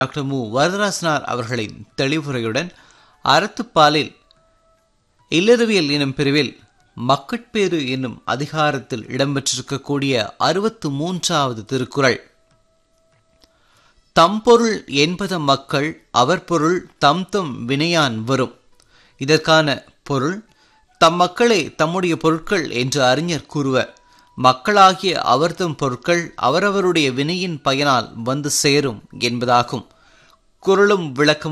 doctor மு வரதராசனார் அவர்களின் தெளிவுரையுடன் அறத்துப்பாலில் இல்லறவியல் எனும் பிரிவில் மக்கட்பேறு என்னும் அதிகாரத்தில் இடம்பெற்றிருக்கக்கூடிய அறுபத்து மூன்றாவது திருக்குறள் தம்பொருள் என்பத மக்கள் அவர் பொருள் தம் தம் வினையான் வரும் இதற்கான பொருள் தம் மக்களே தம்முடைய பொருட்கள் என்று அறிஞர் கூறுவர் மக்களாகிய அவர்தம் பொருட்கள் அவரவருடைய வினையின் பயனால் வந்து சேரும் என்பதாகும் குரலும் விளக்கமும்